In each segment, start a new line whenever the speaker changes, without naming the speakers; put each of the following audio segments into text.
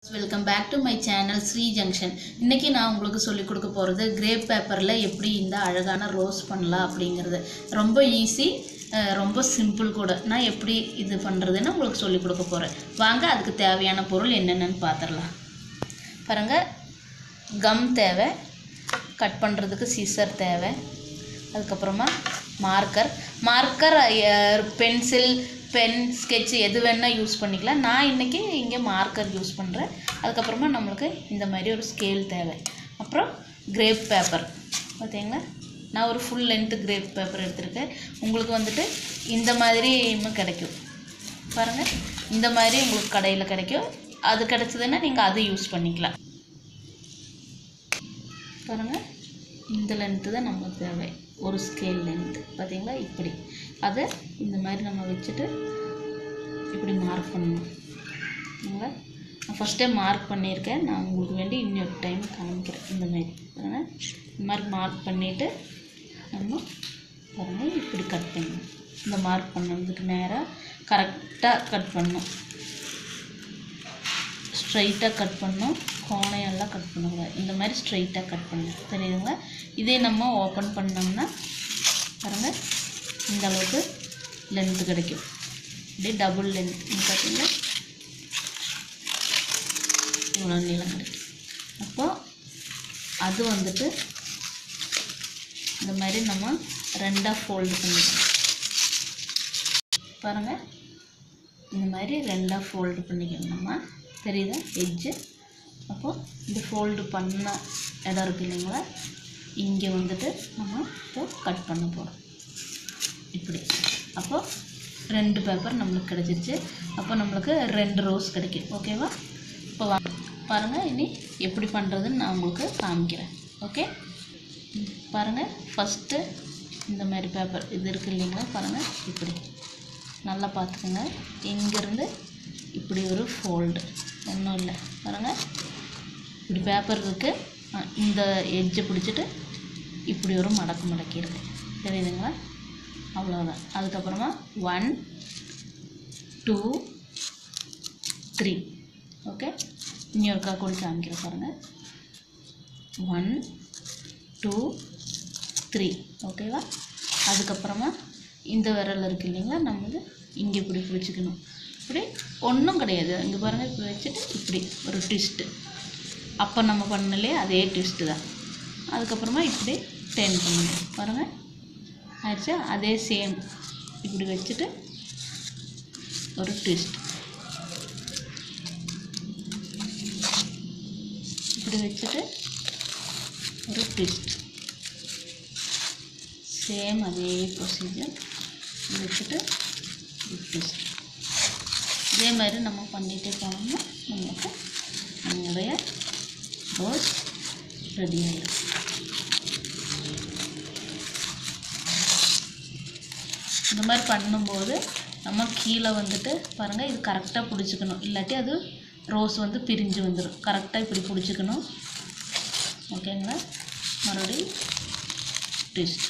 welcome back to my channel Sri junction இன்னைக்கு நான் உங்களுக்கு சொல்லிக் கொடுக்க போகிறது கிரேப் பேப்பரில் எப்படி இந்த அழகான ரோஸ் பண்ணலாம் அப்படிங்கிறது ரொம்ப ஈஸி ரொம்ப சிம்பிள் கூட நான் எப்படி இது பண்ணுறதுன்னு உங்களுக்கு சொல்லிக் கொடுக்க போகிறேன் வாங்க அதுக்கு தேவையான பொருள் என்னென்னு பார்த்துடலாம் பாருங்கள் கம் தேவை கட் பண்ணுறதுக்கு சீசர் தேவை அதுக்கப்புறமா marker marker pencil pen sketch எது வேணால் யூஸ் பண்ணிக்கலாம் நான் இன்றைக்கி இங்கே மார்க்கர் யூஸ் பண்ணுறேன் அதுக்கப்புறமா நம்மளுக்கு இந்த மாதிரி ஒரு ஸ்கேல் தேவை அப்புறம் கிரேப் பேப்பர் பார்த்தீங்களா நான் ஒரு ஃபுல் லென்த்து கிரேப் பேப்பர் எடுத்திருக்கேன் உங்களுக்கு வந்துட்டு இந்த மாதிரி கிடைக்கும் பாருங்கள் இந்த மாதிரி உங்களுக்கு கடையில் கிடைக்கும் அது கிடச்சதுன்னா நீங்கள் அது யூஸ் பண்ணிக்கலாம் பாருங்கள் இந்த லென்த்து தான் நமக்கு தேவை ஒரு ஸ்கேல் லென்த்து பார்த்தீங்களா இப்படி அதை இந்த மாதிரி நம்ம வச்சுட்டு இப்படி மார்க் பண்ணணும் சரிங்களா நான் ஃபஸ்ட்டே மார்க் பண்ணியிருக்கேன் நான் உங்களுக்கு வேண்டி இன்னொரு டைம் காமிக்கிறேன் இந்த மாதிரி பாருங்கள் இந்த மாதிரி மார்க் பண்ணிவிட்டு நம்ம பாருங்கள் இப்படி கட் பண்ணணும் இந்த மார்க் பண்ணதுக்கு நேராக கரெக்டாக கட் பண்ணணும் ஸ்ட்ரைட்டாக கட் பண்ணணும் கோணையெல்லாம் கட் பண்ணக்கூடாது இந்த மாதிரி ஸ்ட்ரைட்டாக கட் பண்ணணும் தெரியுதுங்களா இதே நம்ம ஓப்பன் பண்ணோம்னா பாருங்கள் இந்த அளவுக்கு லென்த்து கிடைக்கும் இப்படி டபுள் லென்த் பார்த்தீங்கன்னா இவ்வளோ நீளம் கிடைக்கும் அப்போ அது வந்துட்டு இந்த மாதிரி நம்ம ரெண்டாக ஃபோல்டு பண்ணிக்கணும் பாருங்கள் இந்த மாதிரி ரெண்டாக ஃபோல்டு பண்ணிக்கணும் நம்ம தெரியுதா எட்ஜு அப்போது இந்த ஃபோல்டு பண்ண இடம் இருக்கு இல்லைங்களா இங்கே வந்துட்டு நம்ம இப்போ கட் பண்ண போகிறோம் இப்படி அப்போது ரெண்டு பேப்பர் நம்மளுக்கு கிடச்சிருச்சு அப்போ நம்மளுக்கு ரெண்டு ரோஸ் கிடைக்கும் ஓகேவா இப்போ வா பாருங்கள் இனி எப்படி பண்ணுறதுன்னு நான் உங்களுக்கு காமிக்கிறேன் ஓகே பாருங்கள் ஃபஸ்ட்டு இந்த மாதிரி பேப்பர் இது இருக்குது இல்லைங்களா பாருங்கள் இப்படி நல்லா பார்த்துக்கோங்க இங்கேருந்து இப்படி ஒரு ஃபோல்டு ஒன்றும் இல்லை பாருங்கள் இப்படி பேப்பர் இருக்குது இந்த எட்ஜை பிடிச்சிட்டு இப்படி ஒரு மடக்கு மடக்கியிருக்கு தெரியுதுங்களா அவ்வளோதான் அதுக்கப்புறமா ஒன் டூ த்ரீ ஓகே இன்னொருக்கா கூட காமிக்கிற பாருங்கள் ஒன் டூ த்ரீ ஓகேவா அதுக்கப்புறமா இந்த விரல் இருக்குது இல்லைங்களா நம்ம வந்து இங்கே இப்படி பிடிச்சிக்கணும் இப்படி ஒன்றும் கிடையாது இங்கே பாருங்கள் இப்படி வச்சுட்டு இப்படி ஒரு ட்விஸ்ட்டு அப்போ நம்ம பண்ணலையே அதே ட்விஸ்ட்டு தான் அதுக்கப்புறமா இப்படி டென் பண்ணணும் பாருங்கள் ஆயிடுச்சா அதே சேம் இப்படி வச்சுட்டு ஒரு ட்விஸ்ட் இப்படி வச்சுட்டு ஒரு ட்விஸ்ட் சேம் அதே ப்ரொசீஜர் வச்சுட்டு ஒரு ட்விஸ்ட் இதே மாதிரி நம்ம பண்ணிகிட்டே போனோம்னா நமக்கு நம்மளுடைய ரோஸ் ரெடி ஆகிடும் இந்த மாதிரி பண்ணும்போது நம்ம கீழே வந்துட்டு பாருங்கள் இது கரெக்டாக பிடிச்சிக்கணும் இல்லாட்டி அது ரோஸ் வந்து பிரிஞ்சு வந்துடும் கரெக்டாக இப்படி பிடிச்சிக்கணும் ஓகேங்களா மறுபடியும் ட்விஸ்ட்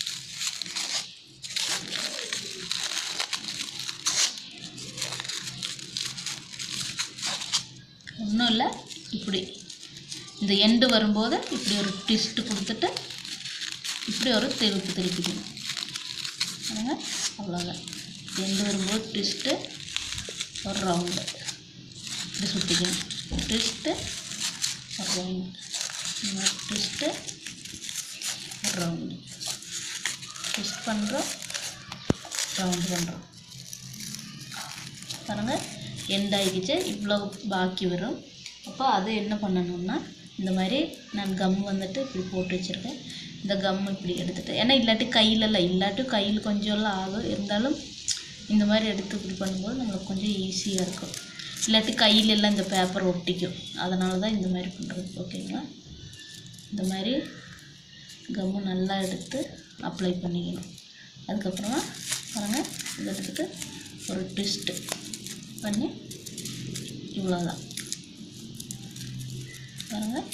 ஒன்றும் இல்லை இப்படி இந்த எண்டு வரும்போது இப்படி ஒரு ட்விஸ்ட்டு கொடுத்துட்டு இப்படி ஒரு திருப்பி திருப்பிக்கணும் பாருங்க அவ்வளோதான் எண்டு வரும்போது ட்விஸ்ட்டு ஒரு ரவுண்டு இப்படி சுற்றிக்கணும் ட்விஸ்ட்டு ஒரு ரவுண்டு ட்விஸ்ட்டு ஒரு ரவுண்டு ட்விஸ்ட் பண்ணுறோம் ரவுண்டு பண்ணுறோம் பாருங்கள் எண்ட் ஆகிடுச்சு இவ்வளோ பாக்கி வரும் அப்போ அதை என்ன பண்ணணும்னா இந்த மாதிரி நான் கம் வந்துட்டு இப்படி போட்டு வச்சுருக்கேன் இந்த கம் இப்படி எடுத்துகிட்டு ஏன்னா இல்லாட்டி கையிலலாம் இல்லாட்டி கையில் கொஞ்சம்லாம் ஆகும் இருந்தாலும் இந்த மாதிரி எடுத்து இப்படி பண்ணும்போது நம்மளுக்கு கொஞ்சம் ஈஸியாக இருக்கும் இல்லாட்டி கையிலெல்லாம் இந்த பேப்பர் ஒட்டிக்கும் அதனால தான் இந்த மாதிரி பண்ணுறது ஓகேங்களா இந்த மாதிரி கம்மு நல்லா எடுத்து அப்ளை பண்ணிக்கணும் அதுக்கப்புறமா பாருங்கள் இதை எடுத்துட்டு ஒரு ட்விஸ்ட்டு பண்ணி இவ்வளோதான் பாருங்கள்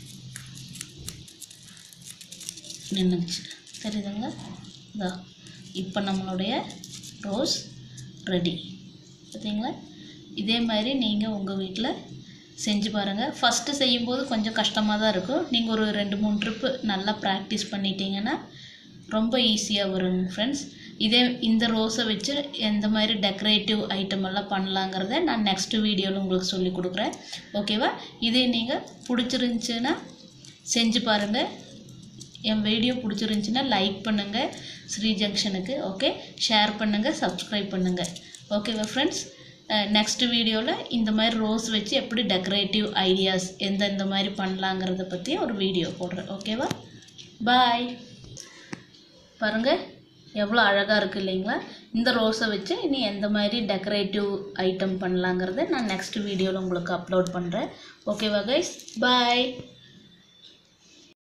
நின்றுச்சு தெரியுதுங்களா இதா இப்போ நம்மளுடைய ரோஸ் ரெடி பார்த்தீங்களா இதே மாதிரி நீங்கள் உங்கள் வீட்டில் செஞ்சு பாருங்கள் ஃபஸ்ட்டு செய்யும்போது கொஞ்சம் கஷ்டமாக தான் இருக்கும் நீங்கள் ஒரு ரெண்டு மூணு ட்ரிப்பு நல்லா ப்ராக்டிஸ் பண்ணிட்டீங்கன்னா ரொம்ப ஈஸியாக வருங்க ஃப்ரெண்ட்ஸ் இதே இந்த ரோஸை வச்சு எந்த மாதிரி டெக்கரேட்டிவ் ஐட்டம் எல்லாம் பண்ணலாங்கிறத நான் நெக்ஸ்ட் வீடியோவில் உங்களுக்கு சொல்லி கொடுக்குறேன் ஓகேவா இதே நீங்கள் பிடிச்சிருந்துச்சுன்னா செஞ்சு பாருங்கள் என் வீடியோ பிடிச்சிருந்துச்சின்னா லைக் பண்ணுங்கள் ஸ்ரீ ஜங்ஷனுக்கு ஓகே ஷேர் பண்ணுங்கள் சப்ஸ்கிரைப் பண்ணுங்கள் ஓகேவா ஃப்ரெண்ட்ஸ் நெக்ஸ்ட் வீடியோவில் இந்த மாதிரி ரோஸ் வச்சு எப்படி டெக்கரேட்டிவ் ஐடியாஸ் எந்தெந்த மாதிரி பண்ணலாங்கிறத பற்றி ஒரு வீடியோ போடுறேன் ஓகேவா பாய் பாருங்கள் எவ்வளோ அழகாக இருக்குது இல்லைங்களா இந்த ரோஸை வச்சு இனி எந்த மாதிரி டெக்கரேட்டிவ் ஐட்டம் பண்ணலாங்கிறத நான் நெக்ஸ்ட் வீடியோவில் உங்களுக்கு அப்லோட் பண்ணுறேன் ஓகேவா கைஸ் பாய்